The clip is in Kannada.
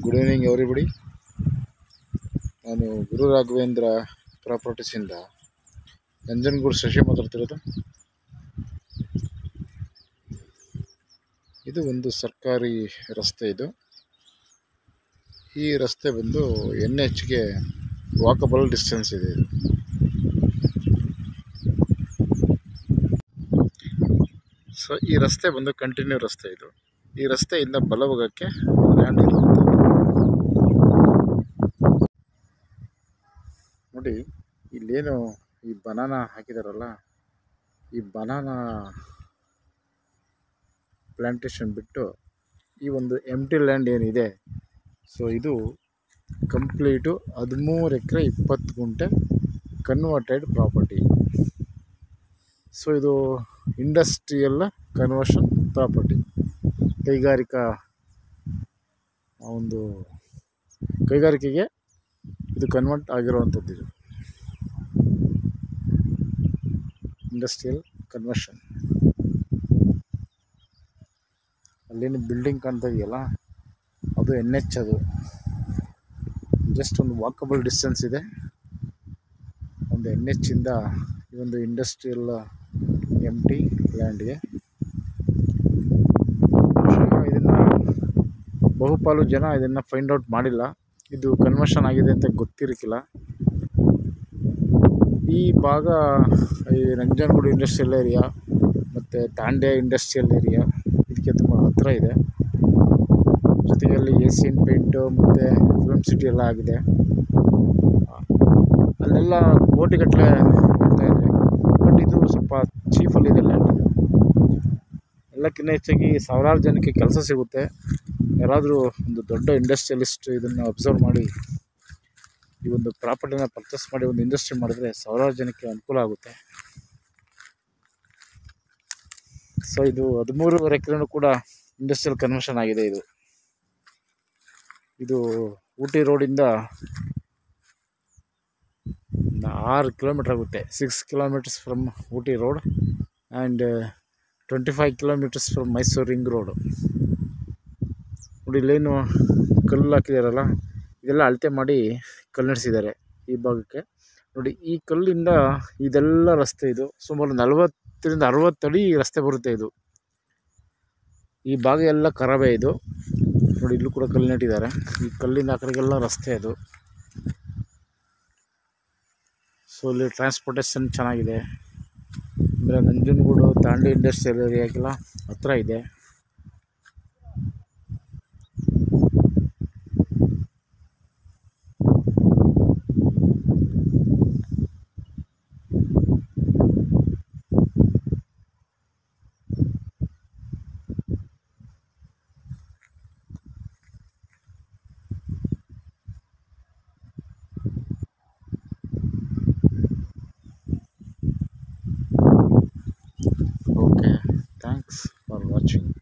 ಗುಡ್ ಈವ್ನಿಂಗ್ ಎವ್ರಿಬಡಿ ನಾನು ಗುರು ರಾಘವೇಂದ್ರ ಪ್ರಾಪರ್ಟೀಸಿಂದ ನಂಜನಗೂಡು ಶಶಿ ಮಾತಾಡ್ತಿರೋದು ಇದು ಒಂದು ಸರ್ಕಾರಿ ರಸ್ತೆ ಇದು ಈ ರಸ್ತೆ ಬಂದು ಎನ್ ಎಚ್ಗೆ ವಾಕಬಲ್ ಡಿಸ್ಟೆನ್ಸ್ ಇದೆ ಇದು ಸೊ ಈ ರಸ್ತೆ ಬಂದು ಕಂಟಿನ್ಯೂ ರಸ್ತೆ ಇದು ಈ ರಸ್ತೆಯಿಂದ ಬಲಭಾಗಕ್ಕೆ ಲ್ಯಾಂಡ್ ಇರುವಂಥದ್ದು ನೋಡಿ ಇಲ್ಲೇನು ಈ ಬನಾನ ಹಾಕಿದಾರಲ್ಲ ಈ ಬನಾನ ಪ್ಲ್ಯಾಂಟೇಷನ್ ಬಿಟ್ಟು ಈ ಒಂದು ಎಂಟಿ ಲ್ಯಾಂಡ್ ಏನಿದೆ ಸೊ ಇದು ಕಂಪ್ಲೀಟು ಹದಿಮೂರು ಎಕರೆ ಇಪ್ಪತ್ತು ಗುಂಟೆ ಕನ್ವರ್ಟೆಡ್ ಪ್ರಾಪರ್ಟಿ ಸೊ ಇದು ಇಂಡಸ್ಟ್ರಿಯಲ್ ಕನ್ವರ್ಷನ್ ಪ್ರಾಪರ್ಟಿ ಕೈಗಾರಿಕಾ ಒಂದು ಕೈಗಾರಿಕೆಗೆ ಇದು ಕನ್ವರ್ಟ್ ಆಗಿರುವಂಥದ್ದು ಇದು ಇಂಡಸ್ಟ್ರಿಯಲ್ ಕನ್ವರ್ಷನ್ ಅಲ್ಲೇನು ಬಿಲ್ಡಿಂಗ್ ಕಾಣ್ತಾ ಇದೆಯಲ್ಲ ಅದು ಎನ್ ಎಚ್ ಅದು ಜಸ್ಟ್ ಒಂದು ವಾಕಬಲ್ ಡಿಸ್ಟೆನ್ಸ್ ಇದೆ ಒಂದು ಎನ್ ಎಚ್ಚಿಂದ ಈ ಒಂದು ಇಂಡಸ್ಟ್ರಿಯಲ್ ಎಮ್ ಟಿ ಲ್ಯಾಂಡ್ಗೆ ಇದನ್ನು ಬಹುಪಾಲು ಜನ ಇದನ್ನು ಫೈಂಡ್ ಔಟ್ ಮಾಡಿಲ್ಲ ಇದು ಕನ್ವರ್ಷನ್ ಆಗಿದೆ ಅಂತ ಗೊತ್ತಿರಕ್ಕಿಲ್ಲ ಈ ಭಾಗ ಈ ನಂಜನಗೂಡು ಇಂಡಸ್ಟ್ರಿಯಲ್ ಏರಿಯಾ ಮತ್ತು ತಾಂಡ್ಯ ಇಂಡಸ್ಟ್ರಿಯಲ್ ಏರಿಯಾ ಇದಕ್ಕೆ ತುಂಬ ಹತ್ತಿರ ಇದೆ ಜೊತೆಗೆ ಅಲ್ಲಿ ಏಸಿಯನ್ ಪೇಂಟು ಮತ್ತು ಫಿಲ್ಮ್ ಸಿಟಿ ಎಲ್ಲ ಆಗಿದೆ ಅಲ್ಲೆಲ್ಲ ಕೋಟಿಗಟ್ಟಲೆ ಹೇಳ್ತಾ ಇದೆ ಬಟ್ ಇದು ಸ್ವಲ್ಪ ಚೀಫಲ್ಲಿದೆ ಲ್ಯಾಂಡ್ ಇದು ಎಲ್ಲಕ್ಕಿಂತ ಹೆಚ್ಚಾಗಿ ಸಾವಿರಾರು ಜನಕ್ಕೆ ಕೆಲಸ ಸಿಗುತ್ತೆ ಯಾರಾದರೂ ಒಂದು ದೊಡ್ಡ ಇಂಡಸ್ಟ್ರಿಯಲಿಸ್ಟ್ ಇದನ್ನು ಅಬ್ಸರ್ವ್ ಮಾಡಿ ಈ ಒಂದು ಪ್ರಾಪರ್ಟಿನ ಪರ್ಚೇಸ್ ಮಾಡಿ ಒಂದು ಇಂಡಸ್ಟ್ರಿ ಮಾಡಿದ್ರೆ ಸಾವಿರಾರು ಜನಕ್ಕೆ ಅನುಕೂಲ ಆಗುತ್ತೆ ಸೊ ಇದು ಹದಿಮೂರುವರೆ ಎಕರೆನೂ ಕೂಡ ಇಂಡಸ್ಟ್ರಿಯಲ್ ಕನ್ವರ್ಷನ್ ಆಗಿದೆ ಇದು ಇದು ಊಟಿ ರೋಡಿಂದ ಆರು ಕಿಲೋಮೀಟ್ರ್ ಆಗುತ್ತೆ six kilometres from Ooty road and twenty five kilometres from Mysuru ring road ನೋಡಿ ಇಲ್ಲೇನು ಕಲ್ಲು ಹಾಕಿದಾರಲ್ಲ ಇದೆಲ್ಲ ಅಳತೆ ಮಾಡಿ ಕಲ್ಲು ನಡೆಸಿದ್ದಾರೆ ಈ ಭಾಗಕ್ಕೆ ನೋಡಿ ಈ ಕಲ್ಲಿಂದ ಇದೆಲ್ಲ ರಸ್ತೆ ಇದು ಸುಮಾರು ನಲವತ್ತರಿಂದ ಅರವತ್ತು ಅಡಿ ರಸ್ತೆ ಬರುತ್ತೆ ಇದು ಈ ಭಾಗ ಎಲ್ಲ ಖರಾಬೆ ಇದು ನೋಡಿ ಇಲ್ಲೂ ಕೂಡ ಕಲ್ಲು ನೆಟ್ಟಿದ್ದಾರೆ ಈ ಕಲ್ಲಿಂದ ಆ ಕಡೆಗೆಲ್ಲ ರಸ್ತೆ ಅದು ಸೊ ಇಲ್ಲಿ ಟ್ರಾನ್ಸ್ಪೋರ್ಟೇಷನ್ ಚೆನ್ನಾಗಿದೆ ಆಮೇಲೆ ನಂಜನಗೂಡು ತಾಂಡಿ ಇಂಡಸ್ಟ್ರಿಯಲ್ ಏರಿಯಾಗೆಲ್ಲ ಹತ್ರ ಇದೆ okay thanks for watching